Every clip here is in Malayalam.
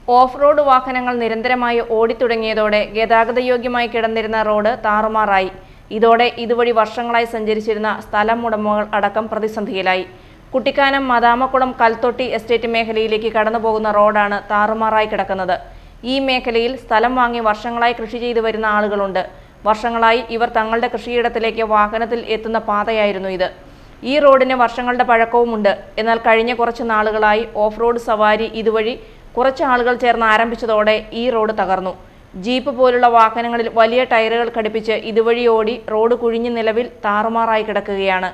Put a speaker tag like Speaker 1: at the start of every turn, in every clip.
Speaker 1: ഓഫ് റോഡ് വാഹനങ്ങൾ നിരന്തരമായി ഓടിത്തുടങ്ങിയതോടെ ഗതാഗതയോഗ്യമായി കിടന്നിരുന്ന റോഡ് താറുമാറായി ഇതോടെ ഇതുവഴി വർഷങ്ങളായി സഞ്ചരിച്ചിരുന്ന സ്ഥലം ഉടമകൾ അടക്കം പ്രതിസന്ധിയിലായി കുട്ടിക്കാനം മദാമക്കുളം കൽത്തൊട്ടി എസ്റ്റേറ്റ് മേഖലയിലേക്ക് കടന്നുപോകുന്ന റോഡാണ് താറുമാറായി കിടക്കുന്നത് ഈ മേഖലയിൽ സ്ഥലം വാങ്ങി വർഷങ്ങളായി കൃഷി ചെയ്തു വരുന്ന ആളുകളുണ്ട് വർഷങ്ങളായി ഇവർ തങ്ങളുടെ കൃഷിയിടത്തിലേക്ക് വാഹനത്തിൽ എത്തുന്ന പാതയായിരുന്നു ഇത് ഈ റോഡിന് വർഷങ്ങളുടെ പഴക്കവുമുണ്ട് എന്നാൽ കഴിഞ്ഞ കുറച്ച് നാളുകളായി ഓഫ് റോഡ് സവാരി ഇതുവഴി കുറച്ച് ആളുകൾ ചേർന്ന് ആരംഭിച്ചതോടെ ഈ റോഡ് തകർന്നു ജീപ്പ് പോലുള്ള വാഹനങ്ങളിൽ വലിയ ടയറുകൾ ഘടിപ്പിച്ച് ഇതുവഴി ഓടി റോഡ് കുഴിഞ്ഞ് നിലവിൽ താറുമാറായി കിടക്കുകയാണ്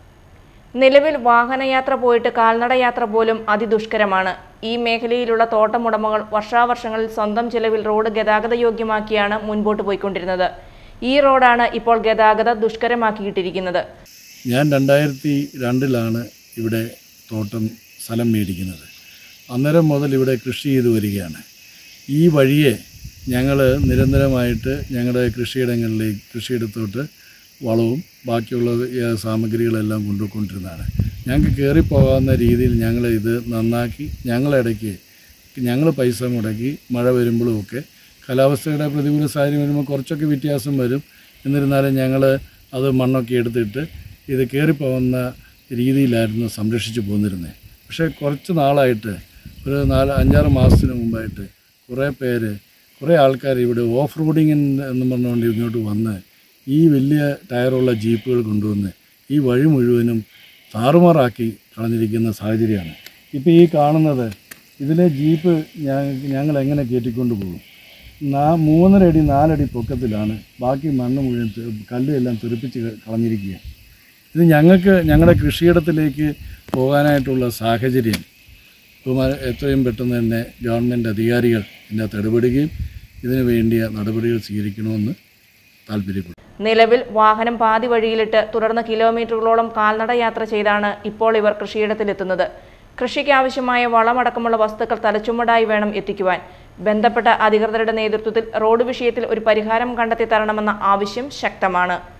Speaker 1: നിലവിൽ വാഹനയാത്ര പോയിട്ട് കാൽനട യാത്ര പോലും അതിദുഷ്കരമാണ് ഈ മേഖലയിലുള്ള തോട്ടമുടമകൾ വർഷാവർഷങ്ങളിൽ സ്വന്തം ചിലവിൽ റോഡ് ഗതാഗതയോഗ്യമാക്കിയാണ് മുൻപോട്ട് പോയിക്കൊണ്ടിരുന്നത് ഈ റോഡാണ് ഇപ്പോൾ ഗതാഗത ദുഷ്കരമാക്കിയിട്ടിരിക്കുന്നത്
Speaker 2: ഞാൻ രണ്ടായിരത്തി രണ്ടിലാണ് ഇവിടെ തോട്ടം സ്ഥലം മേടിക്കുന്നത് അന്നേരം മുതൽ ഇവിടെ കൃഷി ചെയ്തു വരികയാണ് ഈ വഴിയെ ഞങ്ങൾ നിരന്തരമായിട്ട് ഞങ്ങളുടെ കൃഷിയിടങ്ങളിലേക്ക് കൃഷിയിടത്തോട്ട് വളവും ബാക്കിയുള്ള ഏ, സാമഗ്രികളെല്ലാം കൊണ്ടുപോയിക്കൊണ്ടിരുന്നതാണ് ഞങ്ങൾക്ക് കയറിപ്പോകാവുന്ന രീതിയിൽ ഞങ്ങൾ ഇത് നന്നാക്കി ഞങ്ങളിടയ്ക്ക് ഞങ്ങൾ പൈസ മുടക്കി മഴ വരുമ്പോഴുമൊക്കെ കാലാവസ്ഥയുടെ പ്രതികൂല സാഹചര്യം വരുമ്പോൾ കുറച്ചൊക്കെ വ്യത്യാസം വരും എന്നിരുന്നാലും ഞങ്ങൾ അത് മണ്ണൊക്കെ എടുത്തിട്ട് ഇത് കയറിപ്പോകുന്ന രീതിയിലായിരുന്നു സംരക്ഷിച്ചു പോന്നിരുന്നത് പക്ഷേ കുറച്ച് നാളായിട്ട് ഒരു നാല് അഞ്ചാറ് മാസത്തിന് മുമ്പായിട്ട് കുറേ പേര് കുറേ ആൾക്കാർ ഇവിടെ ഓഫ് റോഡിങ് എന്ന് പറഞ്ഞുകൊണ്ട് ഇങ്ങോട്ട് വന്ന് ഈ വലിയ ടയറുള്ള ജീപ്പുകൾ കൊണ്ടുവന്ന് ഈ വഴി മുഴുവനും താറുമാറാക്കി കളഞ്ഞിരിക്കുന്ന സാഹചര്യമാണ് ഇപ്പോൾ ഈ കാണുന്നത് ഇതിലെ ജീപ്പ് ഞങ്ങൾ എങ്ങനെ കയറ്റിക്കൊണ്ട് പോകും നാ മൂന്നര അടി നാലടി പൊക്കത്തിലാണ് ബാക്കി മണ്ണ് മുഴുവൻ തെ- കല്ലും എല്ലാം തെറിപ്പിച്ച് ക- കളഞ്ഞിരിക്കുക ഇത് ഞങ്ങൾക്ക് ഞങ്ങളുടെ കൃഷിയിടത്തിലേക്ക് പോകാനായിട്ടുള്ള സാഹചര്യം ബഹുമാന എത്രയും പെട്ടെന്ന് തന്നെ ഗവൺമെൻറ് അധികാരികൾ ഇതിനകത്ത് ഇടപെടുകയും ഇതിനു വേണ്ടിയ നടപടികൾ സ്വീകരിക്കണമെന്ന് താല്പര്യപ്പെടുന്നു
Speaker 1: നിലവിൽ വാഹനം പാതി വഴിയിലിട്ട് തുടർന്ന് കിലോമീറ്ററുകളോളം കാൽനട യാത്ര ചെയ്താണ് ഇപ്പോൾ ഇവർ കൃഷിയിടത്തിലെത്തുന്നത് കൃഷിക്ക് ആവശ്യമായ വളമടക്കമുള്ള വസ്തുക്കൾ തലച്ചുമടായി വേണം എത്തിക്കുവാൻ ബന്ധപ്പെട്ട അധികൃതരുടെ നേതൃത്വത്തിൽ റോഡ് വിഷയത്തിൽ ഒരു പരിഹാരം കണ്ടെത്തി തരണമെന്ന ആവശ്യം ശക്തമാണ്